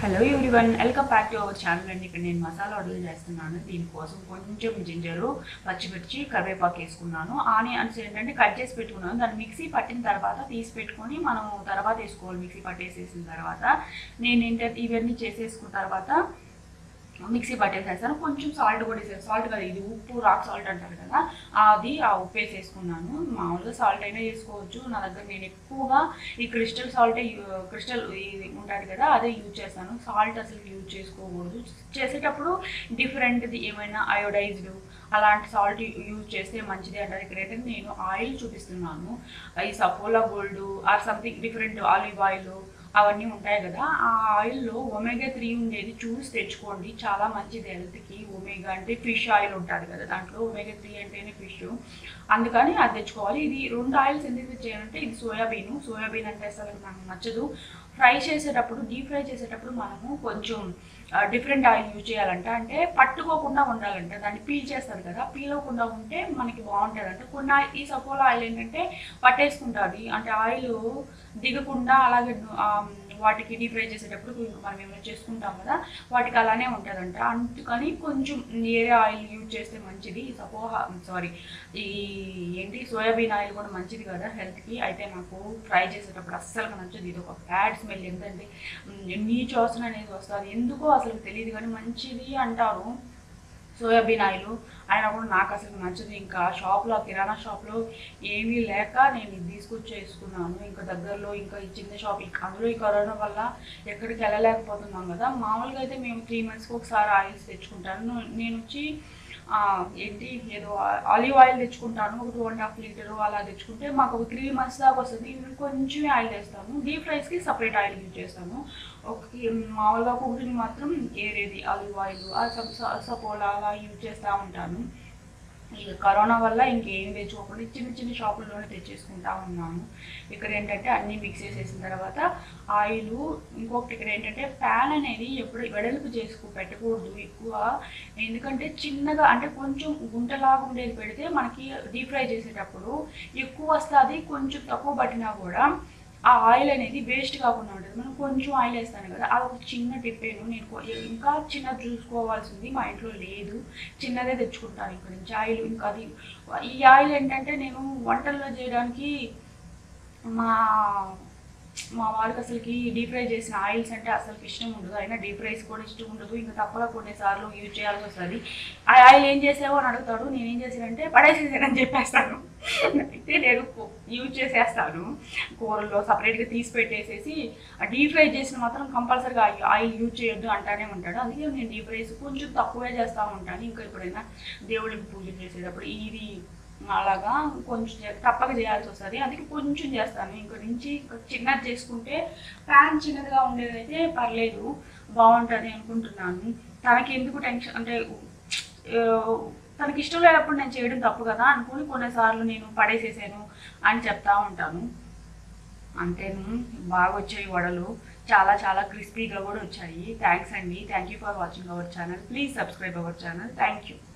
hello everyone welcome back to our channel అండి ఇక్కడ నేను మసాలా వడలు చేస్తున్నాను దీనికోసం కొంచెం జింజరు పచ్చిమిర్చి కరివేపాకు వేసుకున్నాను ఆనియన్స్ ఏంటంటే కట్ చేసి పెట్టుకున్నాను దాన్ని మిక్సీ పట్టిన తర్వాత తీసి పెట్టుకొని మనం తర్వాత వేసుకోవాలి మిక్సీ పట్టేసేసిన తర్వాత నేను ఏంటంటే ఇవన్నీ చేసేసుకున్న తర్వాత మిక్సీ పట్టేసేస్తాను కొంచెం సాల్ట్ కూడా వేసాను సాల్ట్ కదా ఇది ఉప్పు రాక్ సాల్ట్ అంటారు కదా అది ఆ ఉప్పు వేసేసుకున్నాను మామూలుగా సాల్ట్ అయినా వేసుకోవచ్చు నా దగ్గర నేను ఎక్కువగా ఈ క్రిస్టల్ సాల్ట్ క్రిస్టల్ ఇది ఉంటుంది కదా అదే యూజ్ చేస్తాను సాల్ట్ అసలు యూజ్ చేసుకోకూడదు చేసేటప్పుడు డిఫరెంట్ది ఏమైనా అయోడైజ్డ్ అలాంటి సాల్ట్ యూజ్ చేస్తే మంచిది అంటారు ఇక్కడైతే నేను ఆయిల్ చూపిస్తున్నాను ఈ Saffola gold or something different olive oil అవన్నీ ఉంటాయి కదా ఆ ఆయిల్లో ఒమేగా త్రీ ఉండేది చూసి తెచ్చుకోండి చాలా మంచిది హెల్త్కి ఒమేగా అంటే ఫిష్ ఆయిల్ ఉంటుంది కదా దాంట్లో ఒమేగా త్రీ అంటేనే ఫిష్ అందుకని అది తెచ్చుకోవాలి ఇది రెండు ఆయిల్స్ ఎందుకు తెచ్చేయాలంటే ఇది సోయాబీన్ సోయాబీన్ అంటే అసలు నాకు నచ్చదు ఫ్రై చేసేటప్పుడు డీప్ ఫ్రై చేసేటప్పుడు మనము కొంచెం డిఫరెంట్ ఆయిల్ యూజ్ చేయాలంట అంటే పట్టుకోకుండా ఉండాలంట దాన్ని పీల్ చేస్తారు కదా పీల్ అవ్వకుండా ఉంటే మనకి బాగుంటుంది అంటే కొన్ని ఆయిల్ ఈ సపోలా ఆయిల్ ఏంటంటే పట్టేసుకుంటుంది అంటే ఆయిల్ దిగకుండా అలాగే ఆ, వాటికి డీప్ ఫ్రై చేసేటప్పుడు ఇంకా మనం ఏమైనా చేసుకుంటాం కదా వాటికి అలానే ఉంటుందంట అందుకని కొంచెం ఏరే ఆయిల్ యూజ్ చేస్తే మంచిది సపోహా సారీ ఈ ఏంటి సోయాబీన్ ఆయిల్ కూడా మంచిది కదా హెల్త్కి అయితే నాకు ఫ్రై చేసేటప్పుడు అస్సలు నచ్చదు ఇది ఒక బ్యాడ్ స్మెల్ ఏంటంటే నీచు వాసన అనేది వస్తుంది ఎందుకో అసలు తెలియదు కానీ మంచిది అంటారు సోయాబీన్ ఆయిల్ అయినా కూడా నాకు అసలు నచ్చదు ఇంకా షాప్లో కిరాణా షాప్లో ఏమీ లేక నేను ఇది తీసుకొచ్చి వేసుకున్నాను ఇంకా దగ్గరలో ఇంకా ఈ చిన్న షాప్ ఇంకా అందులో ఈ కరోనా వల్ల ఎక్కడికి వెళ్ళలేకపోతున్నాం కదా మామూలుగా అయితే మేము త్రీ మంత్స్కి ఒకసారి ఆయిల్స్ తెచ్చుకుంటాను నేను వచ్చి ఆ, ఏంటి ఏదో ఆలివ్ ఆయిల్ తెచ్చుకుంటాను ఒక టూ అండ్ హాఫ్ లీటర్ అలా తెచ్చుకుంటే మాకు ఒక త్రీ మంత్స్ దాకా వస్తుంది ఇవి కొంచెమే ఆయిల్ వేస్తాను డీప్ ఫ్రైస్కి సపరేట్ ఆయిల్ యూజ్ చేస్తాను ఒక మామూలుగా కుకింగ్ మాత్రం ఏరేది ఆలివ్ ఆయిల్ ఆ సప్- స- సపోలా అలా యూజ్ చేస్తూ ఉంటాను ఇక కరోనా వల్ల ఇంకేం తెచ్చుకోకుండా చిన్న చిన్న షాపుల్లోనే తెచ్చేసుకుంటా ఉన్నాను ఇక్కడ ఏంటంటే అన్నీ మిక్స్ చేసేసిన తర్వాత ఆయిల్ ఇంకొకటి ఇక్కడ ఏంటంటే ప్యాన్ అనేది ఎప్పుడు వెడల్పు చేసుకు పెట్టకూడదు ఎక్కువ ఎందుకంటే చిన్నగా అంటే కొంచెం గుంటలాగా ఉండేది పెడితే మనకి డీప్ ఫ్రై చేసేటప్పుడు ఎక్కువ వస్తుంది కొంచెం తక్కువ పట్టినా కూడా ఆ ఆయిల్ అనేది వేస్ట్ కాకుండా ఉంటుంది మనం కొంచెం ఆయిల్ వేస్తాను కదా అది ఒక చిన్న టిప్పేను నేను కొ- ఇంకా చిన్నది చూసుకోవాల్సింది మా ఇంట్లో లేదు చిన్నదే తెచ్చుకుంటాను ఇక్కడ నుంచి ఆయిల్ ఇంకా అది ఈ ఆయిల్ ఏంటంటే నేను వంటల్లో చేయడానికి మా మా వారికి అసలుకి డీప్ ఫ్రై చేసిన ఆయిల్స్ అంటే అసలు ఇష్టం ఉండదు అయినా డీప్ ఫ్రైస్ కూడా ఇష్టం ఉండదు ఇంకా తప్పగా కొన్నిసార్లు యూజ్ చేయాల్సి వస్తుంది ఆ ఆయిల్ ఏం చేసావో అని అడుగుతాడు నేను ఏం చేసానంటే పడేసేసానని చెప్పేస్తాను అయితే నేను యూజ్ చేసేస్తాను కూరల్లో సపరేట్గా తీసి పెట్టేసేసి డీప్ ఫ్రై చేసిన మాత్రం కంపల్సరీగా ఆయిల్ యూజ్ చేయొద్దు అంటానే ఉంటాడు అందుకే నేను డీప్ ఫ్రైస్ కొంచెం తక్కువే చేస్తూ ఉంటాను ఇంకా ఎప్పుడైనా దేవుడికి పూజ చేసేటప్పుడు ఇది అలాగా కొంచెం చే- తప్పక చేయాల్సి వస్తుంది అందుకే కొంచెం చేస్తాను ఇంక నుంచి ఇంక చిన్నది చేసుకుంటే ప్యాన్ చిన్నదిగా ఉండేదైతే పర్లేదు బాగుంటుంది అనుకుంటున్నాను తనకి ఎందుకు టెన్షన్ అంటే ఆ, తనకి ఇష్టం లేనప్పుడు నేను చేయడం తప్పు కదా అనుకుని కొన్నిసార్లు నేను పడేసేసాను అని చెప్తా ఉంటాను అంతేను బాగా వచ్చాయి వడలు చాలా చాలా క్రిస్పీగా కూడా వచ్చాయి థ్యాంక్స్ అండి thank you for watching our channel please subscribe our channel thank you